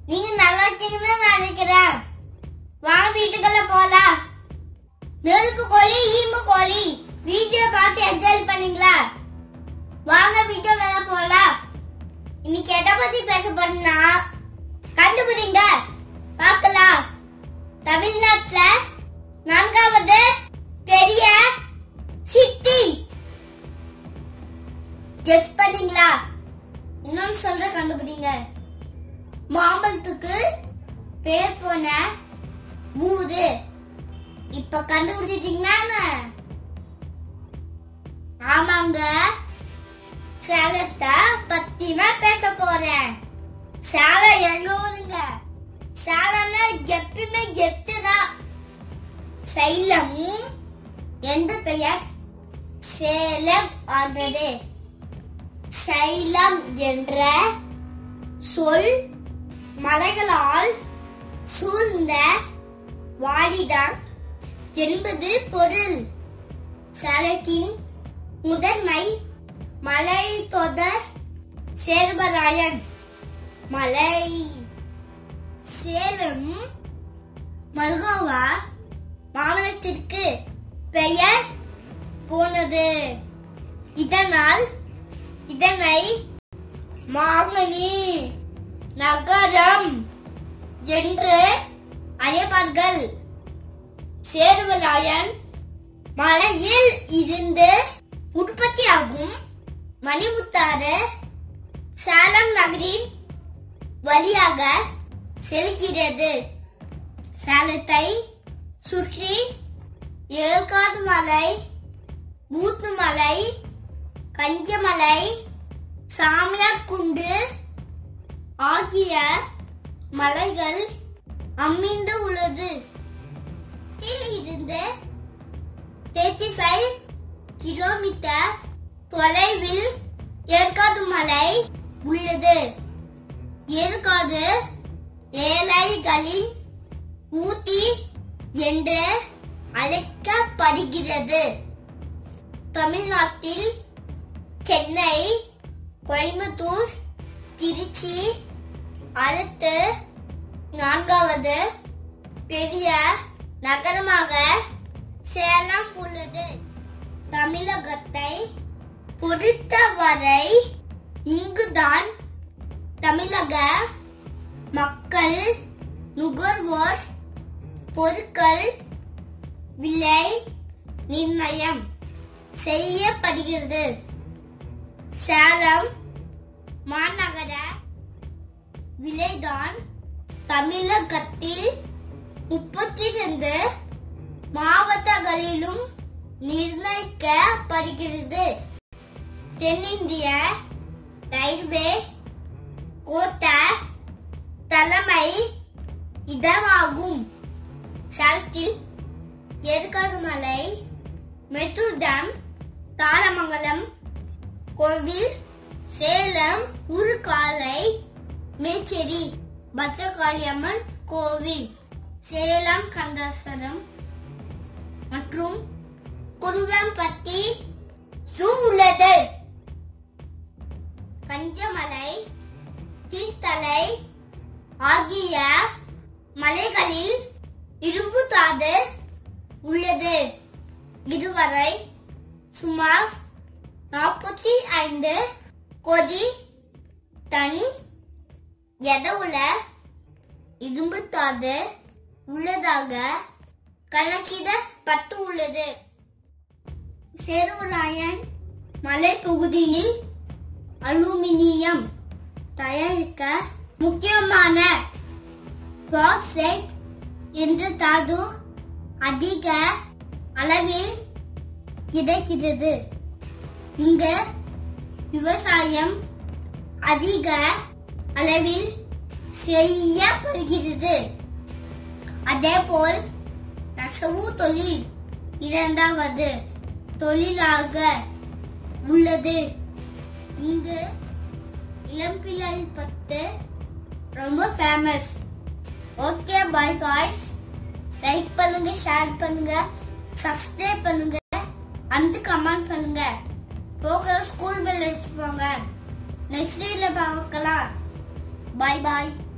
நீங்க நல்லா இருக்கீங்கன்னு நினைக்கிறேன் வாங்க வீட்டுக்குள்ள போலாம் நெருப்பு கோழி ஈமு கோழி வீடியோ பார்த்து என்ஜாய் பண்ணீங்களா வாங்க வீடியோக்குள்ள போலாம் இன்னைக்கு எதை பத்தி பேச போறோம்னா கண்டுபிடிங்க பார்க்கலாம் தமிழ்நாட்டுல நான்காவது பெரிய சிட்டி கெஸ் பண்ணீங்களா இன்னொன்னு சொல்ற கண்டுபிடிங்க மாம்பழத்துக்கு பேர் போன ஊரு இப்ப கண்டுபிடிச்சிட்டீங்கன்னா என்ன? ஆமாங்க சேலத்தை பத்தி நான் பேச போறேன் சேலம் எங்க ஊருங்க சேலம்னா எப்பயுமே கெத்துதான் சைலம் என்ற பெயர் சேலம் ஆனது சைலம் என்ற சொல் மலைகளால் சூழ்ந்த வாடிதான் என்பது பொருள் சேலத்தின் முதன்மை மலை தொடர் சேர்வராயன் மலை சேலம் மல்கோவா மாவட்டத்திற்கு பெயர் போனது இதனால் இதனை மாங்கனி நகரம் என்று அழைப்பார்கள் சேர்வராயன் மலையில் இருந்து உற்பத்தியாகும் மணிமுத்தாறு சேலம் நகரின் வழியாக செல்கிறது சேலத்தை சுற்றி ஏற்காடு மலை மூத்துமலை கஞ்சமலை சாமியார் குன்று ஆகிய மலைகள் அமைந்து உள்ளது இதில் இருந்து தேர்ட்டி ஃபைவ் கிலோமீட்டர் தொலைவில் ஏற்காடு மலை உள்ளது ஏற்காடு ஏழைகளின் ஊட்டி என்று அழைக்கப்படுகிறது தமிழ்நாட்டில் சென்னை கோயம்புத்தூர் திருச்சி அடுத்து நான்காவது பெரிய நகரமாக சேலம் உள்ளது தமிழகத்தை பொறுத்தவரை இங்குதான் தமிழக மக்கள் நுகர்வோர் பொருட்கள் விலை நிர்ணயம் செய்யப்படுகிறது சேலம் மாநகர விலைதான் தமிழகத்தில் முப்பத்தி ரெண்டு மாவட்டங்களிலும் நிர்ணயிக்கப்படுகிறது தென்னிந்திய ரயில்வே கோட்ட தலைமை இடமாகும் சேலத்தில் ஏற்காடு மலை மெத்தூர் டேம் தாரமங்கலம் கோவில் சேலம் உருக்காலை மேச்சேரி பத்ரகாளியம்மன் கோவில் சேலம் கந்தாசரம் மற்றும் குருவம்பட்டி ஜூ உள்ளது கஞ்சமலை தீர்த்தலை ஆகிய மலைகளில் இரும்பு தாது உள்ளது இதுவரை சுமார் நாற்பத்தி ஐந்து கோடி டன் எடவுல இரும்பு தாது உள்ளதாக கணக்கிடப்பட்டு உள்ளது சேர்வராயன் மலைப்பகுதியில் அலுமினியம் தயாரிக்க முக்கியமான பாக்சைட் என்ற தாது அதிக அளவில் கிடைக்கிறது இங்கு விவசாயம் அதிக அளவில் செய்யப்படுகிறது அதேபோல் நெசவு தொழில் இரண்டாவது தொழிலாக உள்ளது இங்கு இளம்பிள்ளை பத்து ரொம்ப famous okay bye guys like பண்ணுங்க ஷேர் பண்ணுங்க சப்ஸ்கிரைப் பண்ணுங்க அந்த கமெண்ட் பண்ணுங்க போகிற ஸ்கூல் பெல் அடிச்சு போங்க நெக்ஸ்ட் வீடியோல பார்க்கலாம் பாய் பாய்